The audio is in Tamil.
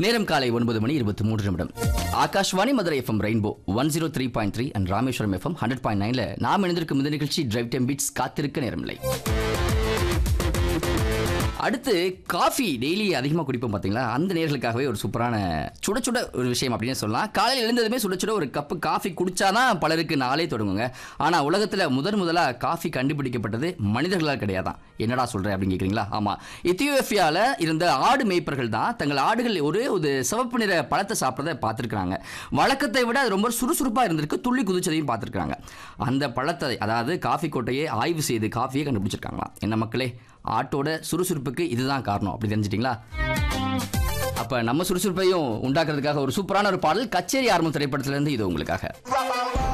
நேரம் காலை ஒன்பது மணி இருபத்தி மூன்று நிமிடம் Akashvani Madurai FM rainbow one zero three point three and Rameswaram FM hundred point நைன்ல நாம் இணைந்திருக்கும் இந்த நிகழ்ச்சி டிரைவ் டெம் பீட்ஸ் காத்திருக்க நேரமில்லை அடுத்து காஃபி டெய்லி அதிகமாக குடிப்போம் பார்த்தீங்களா அந்த நேர்களுக்காகவே ஒரு சூப்பரான சுட சுட ஒரு விஷயம் அப்படின்னு சொல்லலாம் காலையில் எழுந்ததுமே சுட சுட ஒரு கப்பு காஃபி குடிச்சாதான் பலருக்கு நாளே தொடங்குங்க ஆனால் உலகத்தில் முதன் முதலாக காஃபி கண்டுபிடிக்கப்பட்டது மனிதர்களால் கிடையாதான் என்னடா சொல்கிறேன் அப்படின்னு கேட்குறீங்களா ஆமாம் இத்தியோப்பியாவில் இருந்த ஆடு மேய்ப்பர்கள் தான் தங்கள் ஆடுகள் ஒரே ஒரு சிவப்பு நிற பழத்தை சாப்பிட்றத பார்த்துருக்காங்க வழக்கத்தை விட அது ரொம்ப சுறுசுறுப்பாக இருந்திருக்கு துள்ளி குதிச்சதையும் பார்த்துருக்காங்க அந்த பழத்தை அதாவது காஃபி கோட்டையை ஆய்வு செய்து காஃபியை கண்டுபிடிச்சிருக்காங்களாம் என்ன மக்களே ஆட்டோட சுறுசுறுப்புக்கு இதுதான் காரணம் அப்படி தெரிஞ்சிட்டிங்களா அப்ப நம்ம சுறுசுறுப்பையும் உண்டாக்குறதுக்காக ஒரு சூப்பரான ஒரு பாடல் கச்சேரி ஆரம்பம் திரைப்படத்துல இருந்து இது உங்களுக்காக